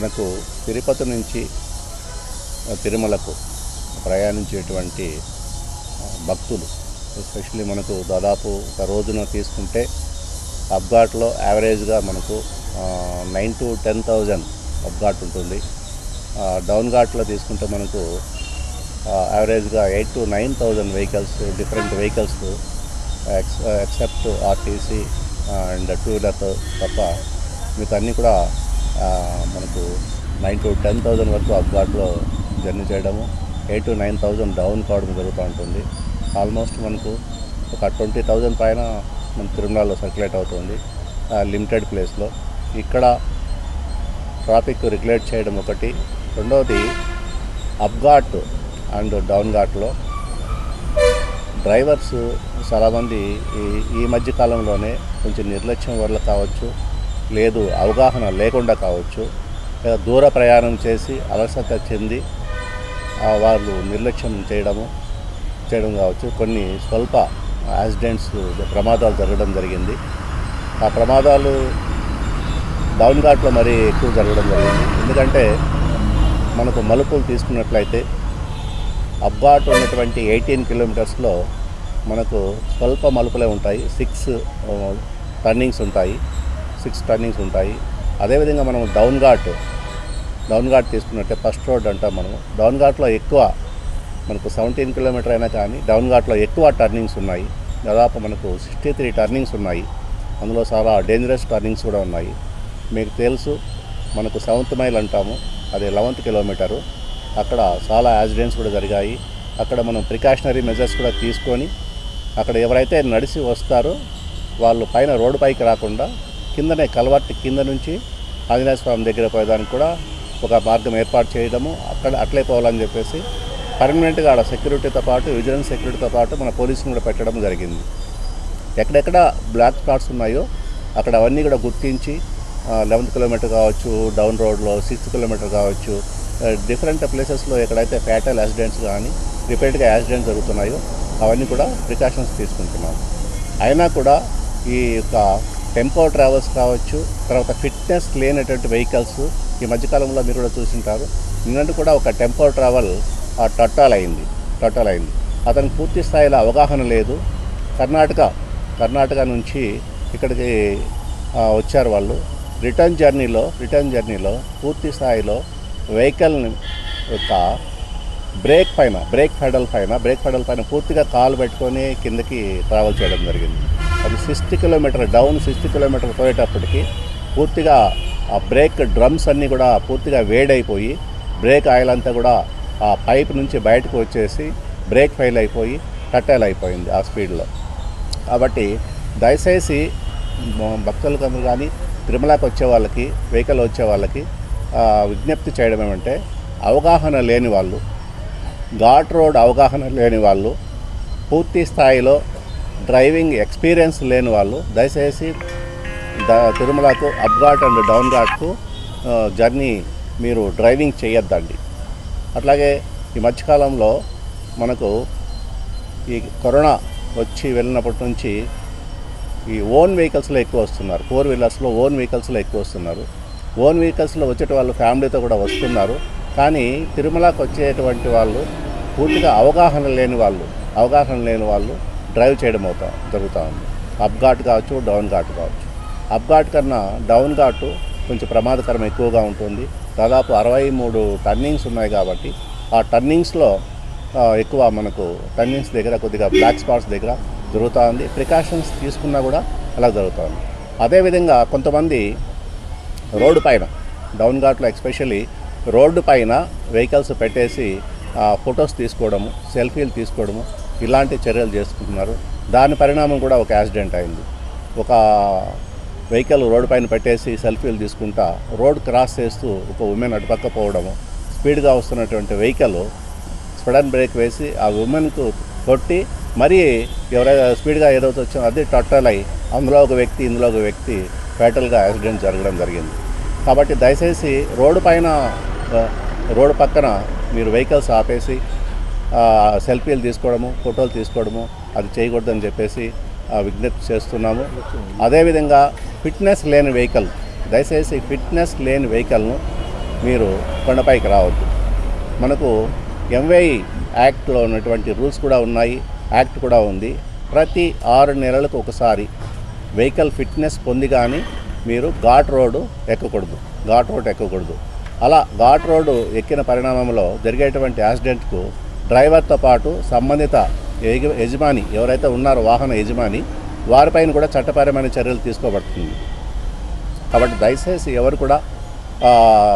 మనకు తిరుపతి నుంచి ఆ, తిరుమలకు ప్రయాణించేటువంటి ఆ, భక్తులు ఎస్పెషల్లీ మనకు దాదాపు ఒక రోజున తీసుకుంటే అప్ఘాట్లో యావరేజ్గా మనకు nine to ten thousand up ghat ఉంటుంది ఆ, డౌన్ ఘాట్లో తీసుకుంటే మనకు యావరేజ్గా eight to nine thousand vehicles different vehicles ex except RTC and two wheeler తప్ప మీకు అన్నీ కూడా ఆ, మనకు నైన్ టు టెన్ థౌజండ్ వరకు అప్ఘాట్లో జర్నీ చేయడము eight to nine thousand down కావడం జరుగుతూ ఉంటుంది ఆల్మోస్ట్ మనకు ఒక ట్వంటీ థౌజండ్ పైన మన తిరుమలలో సర్క్యులేట్ అవుతుంది లిమిటెడ్ ప్లేస్లో ఇక్కడ ట్రాఫిక్ రెగ్యులేట్ చేయడం ఒకటి రెండవది అప్ఘాట్ అండ్ డౌన్ ఘాట్లో డ్రైవర్స్ చాలామంది ఈ ఈ మధ్య కాలంలోనే కొంచెం నిర్లక్ష్యం వల్ల కావచ్చు లేదు అవగాహన లేకుండా కావచ్చు లేదా దూర ప్రయాణం చేసి అలసట చెంది ఆ, వాళ్ళు నిర్లక్ష్యం చేయడము చేయడం కావచ్చు కొన్ని స్వల్ప యాక్సిడెంట్స్ ప్రమాదాలు జరగడం జరిగింది ఆ ప్రమాదాలు డౌన్ ఘాట్లో మరీ ఎక్కువ జరగడం జరిగింది ఎందుకంటే మనకు మలుపులు తీసుకున్నట్లయితే అబ్బాట్ ఉన్నటువంటి ఎయిటీన్ కిలోమీటర్స్లో మనకు స్వల్ప మలుపులే ఉంటాయి సిక్స్ టర్నింగ్స్ ఉంటాయి సిక్స్ టర్నింగ్స్ ఉంటాయి అదేవిధంగా మనం డౌన్ ఘాట్ డౌన్ ఘాట్ తీసుకున్నట్టే ఫస్ట్ రోడ్ అంటాం మనము డౌన్ ఘాట్లో ఎక్కువ మనకు సెవెంటీన్ కిలోమీటర్ అయినా కానీ డౌన్ ఘాట్లో ఎక్కువ టర్నింగ్స్ ఉన్నాయి దాదాపు మనకు సిక్స్టీ త్రీ టర్నింగ్స్ ఉన్నాయి అందులో చాలా డేంజరస్ టర్నింగ్స్ కూడా ఉన్నాయి మీకు తెలుసు మనకు సెవెంత్ మైల్ అంటాము అది లెవెంత్ కిలోమీటరు అక్కడ చాలా యాక్సిడెంట్స్ కూడా జరిగాయి అక్కడ మనం ప్రికాషనరీ మెజర్స్ కూడా తీసుకొని అక్కడ ఎవరైతే నడిచి వస్తారో వాళ్ళు పైన రోడ్డు పైకి రాకుండా కిందనే కలవర్ట్ కింద నుంచి ఆంజనేయ స్వామి దగ్గర పోయేదానికి కూడా ఒక మార్గం ఏర్పాటు చేయడము అక్కడ అట్లే పోవాలని చెప్పేసి పర్మనెంట్గా ఆడ సెక్యూరిటీతో పాటు విజిలెన్స్ సెక్యూరిటీతో పాటు మన పోలీసుని కూడా పెట్టడం జరిగింది ఎక్కడెక్కడ బ్లాక్ స్పాట్స్ ఉన్నాయో అక్కడ అవన్నీ కూడా గుర్తించి లెవెన్త్ కిలోమీటర్ కావచ్చు డౌన్ రోడ్లో సిక్స్త్ కిలోమీటర్ కావచ్చు డిఫరెంట్ ప్లేసెస్లో ఎక్కడైతే ఫ్యాటల్ యాక్సిడెంట్స్ కానీ రిపీట్గా యాక్సిడెంట్స్ జరుగుతున్నాయో అవన్నీ కూడా ప్రికాషన్స్ తీసుకుంటున్నాం అయినా కూడా ఈ యొక్క టెంపో ట్రావెల్స్ కావచ్చు తర్వాత ఫిట్నెస్ లేనటువంటి వెహికల్స్ ఈ మధ్యకాలంలో మీరు కూడా చూసింటారు నిన్నటి కూడా ఒక టెంపో ట్రావెల్ టట్టాల్ అయింది టట్టాల్ అయింది అతనికి పూర్తి స్థాయిలో అవగాహన లేదు కర్ణాటక కర్ణాటక నుంచి ఇక్కడికి ఆ, వచ్చారు వాళ్ళు రిటర్న్ జర్నీలో రిటర్న్ జర్నీలో పూర్తి స్థాయిలో వెహికల్ యొక్క బ్రేక్ పైన బ్రేక్ ఫెడల్ పైన బ్రేక్ ఫెడల్ పైన పూర్తిగా కాలు పెట్టుకొని కిందకి ట్రావెల్ చేయడం జరిగింది అది sixty kilometre down sixty kilometre పోయేటప్పటికి పూర్తిగా ఆ బ్రేక్ డ్రమ్స్ అన్నీ కూడా పూర్తిగా వేడైపోయి బ్రేక్ ఆయిల్ అంతా కూడా ఆ పైప్ నుంచి బయటకు వచ్చేసి బ్రేక్ ఫెయిల్ అయిపోయి కట్టెల్ అయిపోయింది ఆ స్పీడ్లో కాబట్టి దయచేసి మ- భక్తులకు అందరూ కానీ తిరుమలకి వచ్చే వాళ్ళకి వెహికల్ వచ్చే వాళ్ళకి ఆ, విజ్ఞప్తి చేయడం ఏమంటే అవగాహన లేని వాళ్ళు ఘాట్ రోడ్ అవగాహన లేని వాళ్ళు పూర్తి స్థాయిలో డ్రైవింగ్ ఎక్స్పీరియన్స్ లేని వాళ్ళు దయచేసి ద తిరుమలకు అప్ ఘాట్ అండ్ డౌన్ ఘాట్కు ఆ, జర్నీ మీరు డ్రైవింగ్ చేయొద్దండి అట్లాగే ఈ మధ్యకాలంలో మనకు ఈ కరోనా వచ్చి వెళ్ళినప్పటి నుంచి ఈ ఓన్ వెహికల్స్లో ఎక్కువ వస్తున్నారు ఫోర్ వీలర్స్లో ఓన్ వెహికల్స్లో ఎక్కువ వస్తున్నారు ఓన్ వెహికల్స్లో వచ్చేట వాళ్ళు ఫ్యామిలీతో కూడా వస్తున్నారు కానీ తిరుమలకి వచ్చేటువంటి వాళ్ళు పూర్తిగా అవగాహన లేని వాళ్ళు అవగాహన లేని వాళ్ళు డ్రైవ్ చేయడం అవుతా జరుగుతూ ఉంది అప్ ఘాట్ కావచ్చు డౌన్ ఘాట్ కావచ్చు అప్ ఘాట్ కన్నా డౌన్ ఘాట్ కొంచెం ప్రమాదకరం ఎక్కువగా ఉంటుంది దాదాపు అరవై మూడు టర్నింగ్స్ ఉన్నాయి కాబట్టి ఆ టర్నింగ్స్లో ఆ, ఎక్కువ మనకు టర్నింగ్స్ దగ్గర కొద్దిగా బ్లాక్ స్పాట్స్ దగ్గర జరుగుతూ ఉంది ప్రికాషన్స్ తీసుకున్నా కూడా అలా జరుగుతుంది అదేవిధంగా కొంతమంది రోడ్డు పైన డౌన్ ఘాట్లో ఎక్స్పెషల్లీ రోడ్డు పైన వెహికల్స్ పెట్టేసి ఫొటోస్ తీసుకోవడము సెల్ఫీలు తీసుకోవడము ఇలాంటి చర్యలు చేసుకుంటున్నారు దాని పరిణామం కూడా ఒక యాక్సిడెంట్ అయింది ఒక వెహికల్ రోడ్డు పైన పెట్టేసి సెల్ఫీలు తీసుకుంటా రోడ్ క్రాస్ చేస్తూ ఒక ఉమెన్ అటుపక్క పోవడము స్పీడ్గా వస్తున్నటువంటి వెహికల్ సడన్ బ్రేక్ వేసి ఆ ఉమెన్కు కొట్టి మరీ ఎవరైనా స్పీడ్గా ఏదైతే వచ్చో అది టట్టల్ అయి అందులో ఒక వ్యక్తి ఇందులో ఒక వ్యక్తి ఫ్యాటల్గా యాక్సిడెంట్ జరగడం జరిగింది కాబట్టి దయచేసి రోడ్డు పైన ఆ, రోడ్డు పక్కన మీరు వెహికల్స్ ఆపేసి ఆ, సెల్ఫీలు తీసుకోవడము ఫోటోలు తీసుకోవడము అది చేయకూడదని చెప్పేసి ఆ, విజ్ఞప్తి చేస్తున్నాము అదేవిధంగా ఫిట్నెస్ లేని వెహికల్ దయచేసి ఫిట్నెస్ లేని వెహికల్ను మీరు కొండపైకి రావద్దు మనకు ఎంవై యాక్ట్లో ఉన్నటువంటి రూల్స్ కూడా ఉన్నాయి యాక్ట్ కూడా ఉంది ప్రతి ఆరు నెలలకు ఒకసారి వెహికల్ ఫిట్నెస్ పొంది కానీ మీరు ఘాట్ రోడ్డు ఎక్కకూడదు ఘాట్ రోడ్ ఎక్కకూడదు అలా ఘాట్ రోడ్డు ఎక్కిన పరిణామంలో జరిగేటువంటి యాక్సిడెంట్కు డ్రైవర్తో పాటు సంబంధిత యజ- యజమాని ఎవరైతే ఉన్నారో వాహన యజమాని వారిపైన కూడా చట్టపరమైన చర్యలు తీసుకోబడుతుంది కాబట్టి దయచేసి ఎవరు కూడా ఆ,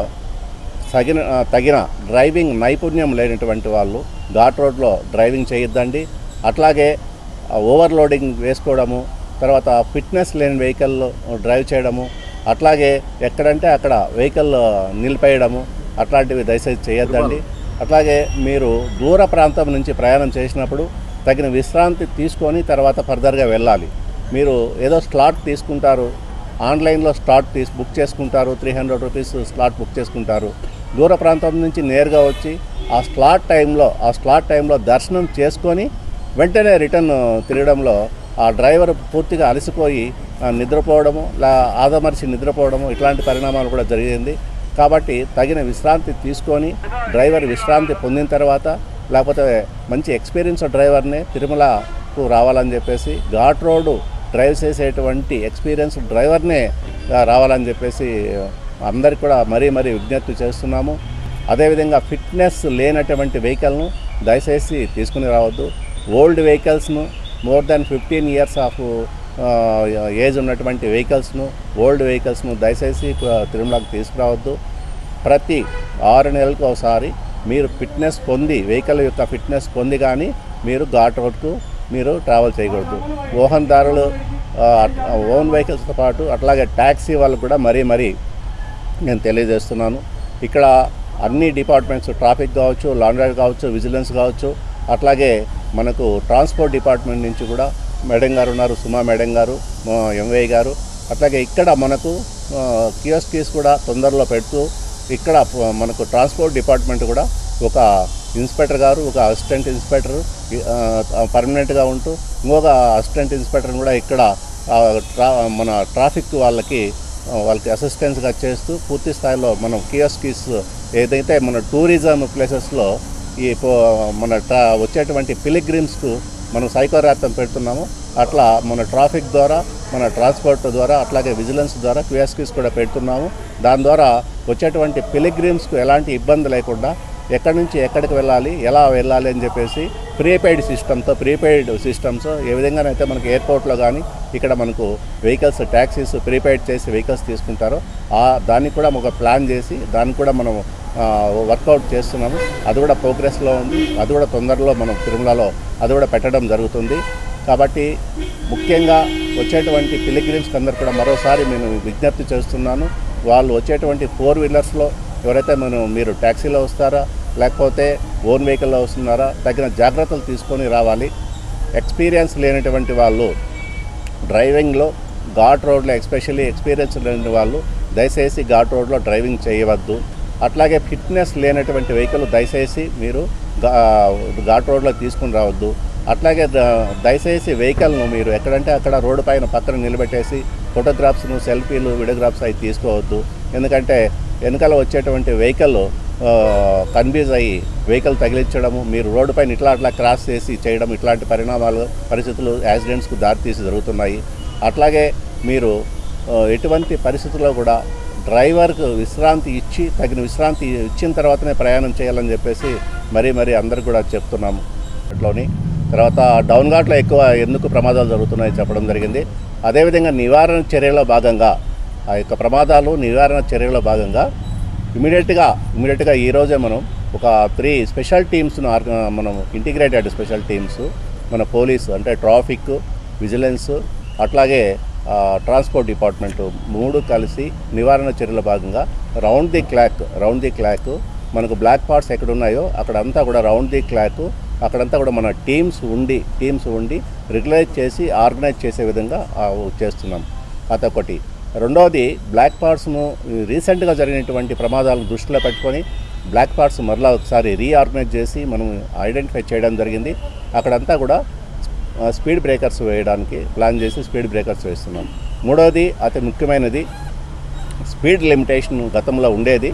తగిన ఆ, తగిన డ్రైవింగ్ నైపుణ్యం లేనటువంటి వాళ్ళు ఘాట్ రోడ్లో డ్రైవింగ్ చేయొద్దండి అట్లాగే ఆ, ఓవర్లోడింగ్ వేసుకోవడము తర్వాత ఫిట్నెస్ లేని వెహికల్ డ్రైవ్ చేయడము అట్లాగే ఎక్కడంటే అక్కడ వెహికల్ నిలిపేయడము అట్లాంటివి దయచేసి చేయొద్దండి అట్లాగే మీరు దూర ప్రాంతం నుంచి ప్రయాణం చేసినప్పుడు తగిన విశ్రాంతి తీసుకొని తర్వాత ఫర్దర్గా వెళ్ళాలి మీరు ఏదో స్లాట్ తీసుకుంటారు ఆన్లైన్లో స్లాట్ తీసి బుక్ చేసుకుంటారు three hundred rupees slot book చేసుకుంటారు దూర ప్రాంతం నుంచి నేరుగా వచ్చి ఆ స్లాట్ టైంలో ఆ స్లాట్ టైంలో దర్శనం చేసుకొని వెంటనే రిటర్న్ తిరగడంలో ఆ డ్రైవర్ పూర్తిగా అలసిపోయి ఆ, నిద్రపోవడము లా ఆదమర్చి నిద్రపోవడము ఇట్లాంటి పరిణామాలు కూడా జరిగింది కాబట్టి తగిన విశ్రాంతి తీసుకొని డ్రైవర్ విశ్రాంతి పొందిన తర్వాత లేకపోతే మంచి ఎక్స్పీరియన్స్ డ్రైవర్ని తిరుమలకు రావాలని చెప్పేసి ఘాట్ రోడ్డు డ్రైవ్ చేసేటువంటి ఎక్స్పీరియన్స్ డ్రైవర్నే ఆ, రావాలని చెప్పేసి అందరికి కూడా మరీ మరీ విజ్ఞప్తి చేస్తున్నాము అదేవిధంగా ఫిట్నెస్ లేనటువంటి వెహికల్ను దయచేసి తీసుకుని రావద్దు ఓల్డ్ వెహికల్స్ను more than fifteen years of age ఉన్నటువంటి వెహికల్స్ను ఓల్డ్ వెహికల్స్ను దయచేసి ఆ, తిరుమలకు తీసుకురావద్దు ప్రతి ఆరు నెలలకు ఒకసారి మీరు ఫిట్నెస్ పొంది వెహికల్ యొక్క ఫిట్నెస్ పొంది కానీ మీరు ఘాట్ రోడ్కు మీరు ట్రావెల్ చేయకూడదు వాహనదారులు ఆ, ఓన్ వెహికల్స్తో పాటు అట్లాగే ట్యాక్సీ వాళ్ళకు కూడా మరీ మరీ నేను తెలియజేస్తున్నాను ఇక్కడ అన్ని డిపార్ట్మెంట్స్ ట్రాఫిక్ కావచ్చు లాండ్రీ కావచ్చు విజిలెన్స్ కావచ్చు అట్లాగే మనకు ట్రాన్స్పోర్ట్ డిపార్ట్మెంట్ నుంచి కూడా మేడం గారు ఉన్నారు సుమా మేడం గారు మా ఎంవై గారు అట్లాగే ఇక్కడ మనకు కియోస్కీస్ కూడా తొందరలో పెడుతూ ఇక్కడ ప- మనకు ట్రాన్స్పోర్ట్ డిపార్ట్మెంట్ కూడా ఒక ఇన్స్పెక్టర్ గారు ఒక అసిస్టెంట్ ఇన్స్పెక్టర్ పర్మనెంట్గా ఉంటూ ఇంకొక అసిస్టెంట్ ఇన్స్పెక్టర్ కూడా ఇక్కడ ఆ, ట్రా మన ట్రాఫిక్ వాళ్ళకి ఆ, వాళ్ళకి అసిస్టెన్స్గా చేస్తూ పూర్తి స్థాయిలో మనం కియోస్కీస్ ఏదైతే మన టూరిజం ప్లేసెస్లో ఈ పో- మన ట్రా వచ్చేటువంటి పిలిగ్రిమ్స్కు మనం సైకోరార్థం పెడుతున్నాము అట్లా మన ట్రాఫిక్ ద్వారా మన ట్రాన్స్పోర్ట్ ద్వారా అట్లాగే విజిలెన్స్ ద్వారా క్యూఎస్కీస్ కూడా పెడుతున్నాము దాని ద్వారా వచ్చేటువంటి పిలిగ్రిమ్స్కు ఎలాంటి ఇబ్బంది లేకుండా ఎక్కడి నుంచి ఎక్కడికి వెళ్ళాలి ఎలా వెళ్ళాలి అని చెప్పేసి ప్రీపెయిడ్ సిస్టమ్తో ప్రీపెయిడ్ సిస్టమ్స్ ఏ విధంగానైతే మనకి ఎయిర్పోర్ట్లో కానీ ఇక్కడ మనకు వెహికల్స్ ట్యాక్సీస్ ప్రీపెయిడ్ చేసి వెహికల్స్ తీసుకుంటారో ఆ దానికి కూడా ఒక ప్లాన్ చేసి దానికి కూడా మనం వర్కౌట్ చేస్తున్నాము అది కూడా ప్రోగ్రెస్లో ఉంది అది కూడా తొందరలో మనం తిరుమలలో అది కూడా పెట్టడం జరుగుతుంది కాబట్టి ముఖ్యంగా వచ్చేటువంటి పిలిగ్రిమ్స్కి అందరు కూడా మరోసారి నేను విజ్ఞప్తి చేస్తున్నాను వాళ్ళు వచ్చేటువంటి ఫోర్ వీలర్స్లో ఎవరైతే మనం మీరు ట్యాక్సీలో వస్తారా లేకపోతే ఓన్ వెహికల్లో వస్తున్నారా తగిన జాగ్రత్తలు తీసుకొని రావాలి ఎక్స్పీరియన్స్ లేనటువంటి వాళ్ళు డ్రైవింగ్లో ఘాట్ రోడ్లో ఎస్పెషల్లీ ఎక్స్పీరియన్స్ లేని వాళ్ళు దయచేసి ఘాట్ రోడ్లో డ్రైవింగ్ చేయవద్దు అట్లాగే ఫిట్నెస్ లేనటువంటి వెహికల్ దయచేసి మీరు ఘా- ఘాట్ రోడ్లో తీసుకుని రావద్దు అట్లాగే ద- దయచేసి వెహికల్ను మీరు ఎక్కడంటే అక్కడ రోడ్డు పైన పక్కన నిలబెట్టేసి ఫోటోగ్రాఫ్స్ను సెల్ఫీలు వీడియోగ్రాఫ్స్ అవి తీసుకోవద్దు ఎందుకంటే వెనకాల వచ్చేటువంటి వెహికల్ కన్ఫ్యూజ్ అయ్యి వెహికల్ తగిలించడము మీరు రోడ్డు పైన ఇట్లా అట్లా క్రాస్ చేసి చేయడం ఇట్లాంటి పరిణామాలు పరిస్థితులు యాక్సిడెంట్స్కు దారితీసి జరుగుతున్నాయి అట్లాగే మీరు ఆ, ఎటువంటి పరిస్థితుల్లో కూడా డ్రైవర్కు విశ్రాంతి ఇచ్చి తగిన విశ్రాంతి ఇచ్చిన తర్వాతనే ప్రయాణం చేయాలని చెప్పేసి మరీ మరీ అందరికి కూడా చెప్తున్నాము అట్లోని తర్వాత డౌన్ ఘాట్లో ఎక్కువ ఎందుకు ప్రమాదాలు జరుగుతున్నాయి చెప్పడం జరిగింది అదేవిధంగా నివారణ చర్యలో భాగంగా ఆ యొక్క ప్రమాదాలు నివారణ చర్యలో భాగంగా ఇమీడియట్గా ఇమీడియట్గా ఈరోజే మనం ఒక త్రీ స్పెషల్ టీమ్స్ను ఆర్గ మనం ఇంటిగ్రేటెడ్ స్పెషల్ టీమ్స్ మన పోలీసు అంటే ట్రాఫిక్ విజిలెన్స్ అట్లాగే ఆ, ట్రాన్స్పోర్ట్ డిపార్ట్మెంట్ మూడు కలిసి నివారణ చర్యల భాగంగా round the clock round the clock మనకు బ్లాక్ పార్ట్స్ ఎక్కడ ఉన్నాయో అక్కడంతా కూడా రౌండ్ ది క్లాక్ అక్కడంతా కూడా మన టీమ్స్ ఉండి టీమ్స్ ఉండి రెగ్యులైజ్ చేసి ఆర్గనైజ్ చేసే విధంగా ఆ, చేస్తున్నాం అదొకటి రెండవది బ్లాక్ పార్ట్స్ను రీసెంట్గా జరిగినటువంటి ప్రమాదాలను దృష్టిలో పెట్టుకొని బ్లాక్ పార్ట్స్ మరలా ఒకసారి రీఆర్గనైజ్ చేసి మనం ఐడెంటిఫై చేయడం జరిగింది అక్కడంతా కూడా ఆ, స్పీడ్ బ్రేకర్స్ వేయడానికి ప్లాన్ చేసి స్పీడ్ బ్రేకర్స్ వేస్తున్నాం మూడవది అతి ముఖ్యమైనది స్పీడ్ లిమిటేషన్ గతంలో ఉండేది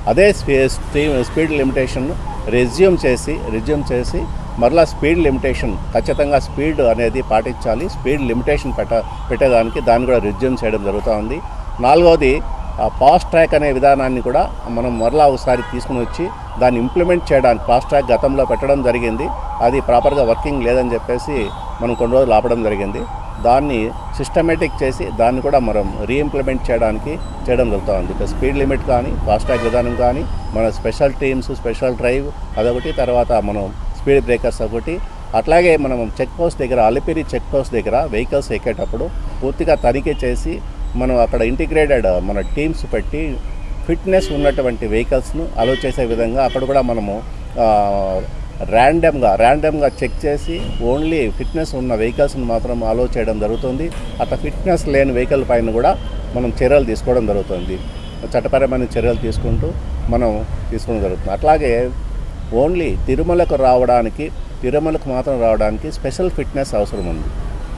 అదే స్పీడ్ లిమిటేషన్ రెజ్యూమ్ చేసి రెజ్యూమ్ చేసి మరలా స్పీడ్ లిమిటేషన్ ఖచ్చితంగా స్పీడ్ అనేది పాటించాలి స్పీడ్ లిమిటేషన్ పెట్ట పెట్టేదానికి దాన్ని కూడా రెజ్యూమ్ చేయడం జరుగుతూ ఉంది నాలుగవది ఫాస్ట్ ట్రాక్ అనే విధానాన్ని కూడా మనం మరలా ఒకసారి తీసుకుని వచ్చి దాన్ని ఇంప్లిమెంట్ చేయడానికి ఫాస్ట్ ట్రాక్ గతంలో పెట్టడం జరిగింది అది ప్రాపర్గా వర్కింగ్ లేదని చెప్పేసి మనం కొన్ని రోజులు ఆపడం జరిగింది దాన్ని సిస్టమేటిక్ చేసి దాన్ని కూడా మనం రీఇంప్లిమెంట్ చేయడానికి చేయడం జరుగుతూ ఉంది ఇక స్పీడ్ లిమిట్ కానీ ఫాస్ట్ ట్రాక్ విధానం కానీ మన స్పెషల్ టీమ్స్ స్పెషల్ డ్రైవ్ అదొకటి తర్వాత మనం స్పీడ్ బ్రేకర్స్ ఒకటి అట్లాగే మనం చెక్ పోస్ట్ దగ్గర అలిపిరి చెక్ పోస్ట్ దగ్గర వెహికల్స్ ఎక్కేటప్పుడు పూర్తిగా తనిఖీ చేసి మనం అక్కడ ఇంటిగ్రేటెడ్ మన టీమ్స్ పెట్టి ఫిట్నెస్ ఉన్నటువంటి వెహికల్స్ను అలో చేసే విధంగా అక్కడ కూడా మనము ర్యాండమ్గా ర్యాండమ్గా చెక్ చేసి ఓన్లీ ఫిట్నెస్ ఉన్న వెహికల్స్ని మాత్రం అలో చేయడం జరుగుతుంది అట్లా ఫిట్నెస్ లేని వెహికల్ పైన కూడా మనం చర్యలు తీసుకోవడం జరుగుతుంది చట్టపరమైన చర్యలు తీసుకుంటూ మనం తీసుకోవడం జరుగుతుంది అట్లాగే ఓన్లీ తిరుమలకు రావడానికి తిరుమలకు మాత్రం రావడానికి స్పెషల్ ఫిట్నెస్ అవసరం ఉంది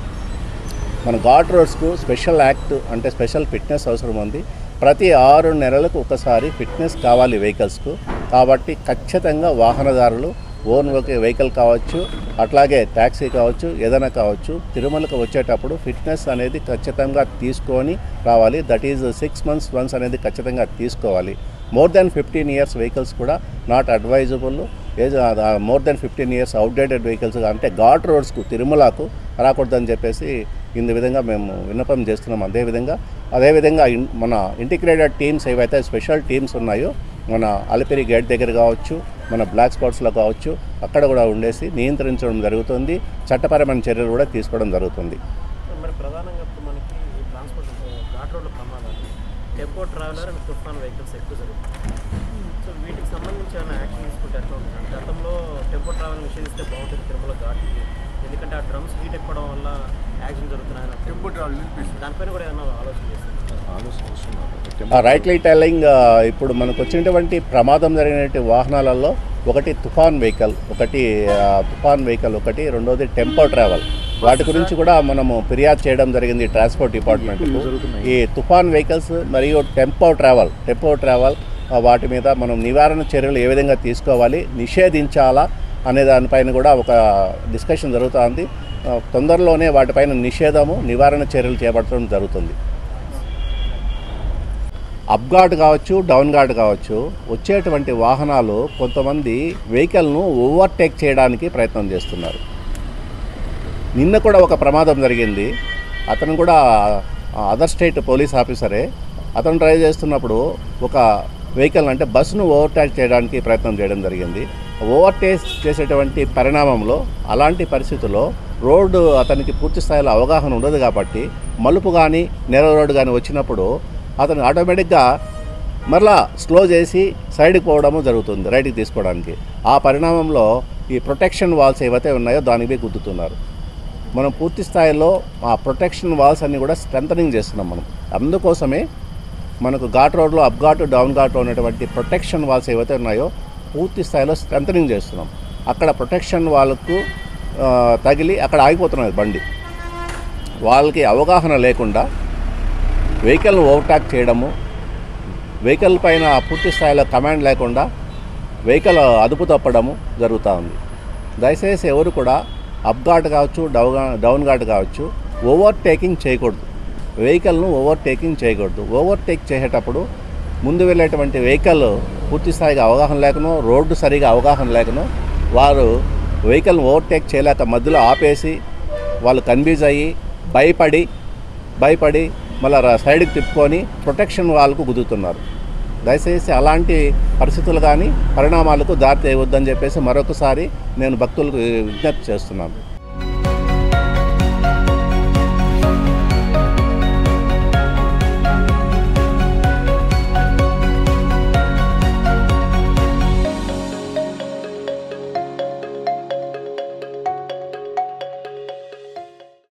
మన ఘాట్ రోడ్స్కు స్పెషల్ యాక్ట్ అంటే స్పెషల్ ఫిట్నెస్ అవసరం ఉంది ప్రతి ఆరు నెలలకు ఒకసారి ఫిట్నెస్ కావాలి వెహికల్స్కు కాబట్టి ఖచ్చితంగా వాహనదారులు ఓన్ ఒక వెహికల్ కావచ్చు అట్లాగే ట్యాక్సీ కావచ్చు ఏదైనా కావచ్చు తిరుమలకు వచ్చేటప్పుడు ఫిట్నెస్ అనేది ఖచ్చితంగా తీసుకొని రావాలి that is six months once అనేది ఖచ్చితంగా తీసుకోవాలి more than fifteen years vehicles కూడా not advisable age more than fifteen years outdated vehicles అంటే ఘాట్ రోడ్స్కు తిరుమలకు రాకూడదని చెప్పేసి ఇందు విధంగా మేము విన్నపం చేస్తున్నాం అదేవిధంగా అదేవిధంగా ఇన్- మన ఇంటిగ్రేటెడ్ టీమ్స్ ఏవైతే స్పెషల్ టీమ్స్ ఉన్నాయో మన అలిపిరి గేట్ దగ్గర కావచ్చు మన బ్లాక్ స్పాట్స్లో కావచ్చు అక్కడ కూడా ఉండేసి నియంత్రించడం జరుగుతుంది చట్టపరమైన చర్యలు కూడా తీసుకోవడం జరుగుతుంది మరి ప్రధానంగా ఇప్పుడు మనకి ఈ ట్రాన్స్పోర్ట్ ఘాట్ రోడ్ల ప్రమాదాలు tempo traveller and Toofan vehicles ఎక్కువ జరుగుతాయి సో వీటికి సంబంధించి ఏమైనా యాక్షన్ తీసుకుంటే ఎట్లా ఉంటుంది గతంలో టెంపో ట్రావెల్ నిషేధిస్తే బాగుంటుంది తిరుమల ఘాట్కి ఎందుకంటే ఆ డ్రమ్స్ హీట్ ఎక్కడం వల్ల యాక్సిడెంట్ జరుగుతున్నాయని టెంపో ట్రావెల్ దానిపైన కూడా ఏమైనా ఆలోచన చేస్తారు రైట్లీ టెల్లింగ్ ఇప్పుడు మనకు వచ్చినటువంటి ప్రమాదం జరిగినటువంటి వాహనాలలో ఒకటి తుఫాన్ వెహికల్ ఒకటి ఆ, తుఫాన్ వెహికల్ ఒకటి రెండోది టెంపో ట్రావెల్ వాటి గురించి కూడా మనము ఫిర్యాదు చేయడం జరిగింది ట్రాన్స్పోర్ట్ డిపార్ట్మెంట్కు ఈ తుఫాన్ వెహికల్స్ మరియు టెంపో ట్రావెల్ టెంపో ట్రావెల్ ఆ, వాటి మీద మనం నివారణ చర్యలు ఏ విధంగా తీసుకోవాలి నిషేధించాలా అనే దానిపైన కూడా ఒక డిస్కషన్ జరుగుతుంది ఆ, తొందరలోనే వాటిపైన నిషేధము నివారణ చర్యలు చేపట్టడం జరుగుతుంది అప్ గార్డ్ కావచ్చు డౌన్ గార్డ్ కావచ్చు వచ్చేటువంటి వాహనాలు కొంతమంది వెహికల్ను ఓవర్టేక్ చేయడానికి ప్రయత్నం చేస్తున్నారు నిన్న కూడా ఒక ప్రమాదం జరిగింది అతను కూడా అదర్ స్టేట్ పోలీస్ ఆఫీసరే అతను డ్రైవ్ చేస్తున్నప్పుడు ఒక వెహికల్ అంటే బస్సును ఓవర్టేక్ చేయడానికి ప్రయత్నం చేయడం జరిగింది ఓవర్టేక్ చేసేటువంటి పరిణామంలో అలాంటి పరిస్థితుల్లో రోడ్డు అతనికి పూర్తి స్థాయిలో అవగాహన ఉండదు కాబట్టి మలుపు కానీ నేర రోడ్డు కానీ వచ్చినప్పుడు అతను ఆటోమేటిక్గా మరలా స్లో చేసి సైడ్కి పోవడము జరుగుతుంది రైట్కి తీసుకోవడానికి ఆ పరిణామంలో ఈ ప్రొటెక్షన్ వాల్స్ ఏవైతే ఉన్నాయో దానికి పోయి గుద్దుతున్నారు మనం పూర్తి స్థాయిలో ఆ ప్రొటెక్షన్ వాల్స్ అన్ని కూడా స్ట్రెంథనింగ్ చేస్తున్నాం మనం అందుకోసమే మనకు ఘాట్ రోడ్లో అప్ ఘాట్ డౌన్ ఘాట్లో ఉన్నటువంటి ప్రొటెక్షన్ వాల్స్ ఏవైతే ఉన్నాయో పూర్తి స్థాయిలో స్ట్రెంథనింగ్ చేస్తున్నాం అక్కడ ప్రొటెక్షన్ వాళ్ళకు ఆ, తగిలి అక్కడ ఆగిపోతున్నది బండి వాళ్ళకి అవగాహన లేకుండా వెహికల్ను ఓవర్టాక్ చేయడము వెహికల్ పైన పూర్తి స్థాయిలో కమాండ్ లేకుండా వెహికల్ అదుపు తప్పడము జరుగుతూ ఉంది దయచేసి ఎవరు కూడా అప్ ఘాట్ కావచ్చు డౌన్ డౌన్ ఘాట్ కావచ్చు ఓవర్టేకింగ్ చేయకూడదు వెహికల్ను ఓవర్టేకింగ్ చేయకూడదు ఓవర్టేక్ చేసేటప్పుడు ముందు వెళ్ళేటువంటి వెహికల్ పూర్తి స్థాయిగా అవగాహన లేకనో రోడ్డు సరిగా అవగాహన లేకనో వారు వెహికల్ని ఓవర్టేక్ చేయలేక మధ్యలో ఆపేసి వాళ్ళు కన్ఫ్యూజ్ అయ్యి భయపడి భయపడి మళ్ళీ రా- సైడ్కి తిప్పుకొని ప్రొటెక్షన్ వాళ్ళకు గుద్దుతున్నారు దయచేసి అలాంటి పరిస్థితులు కానీ పరిణామాలకు దారి తీయవద్దని చెప్పేసి మరొకసారి నేను భక్తులకు విజ్ఞప్తి చేస్తున్నాను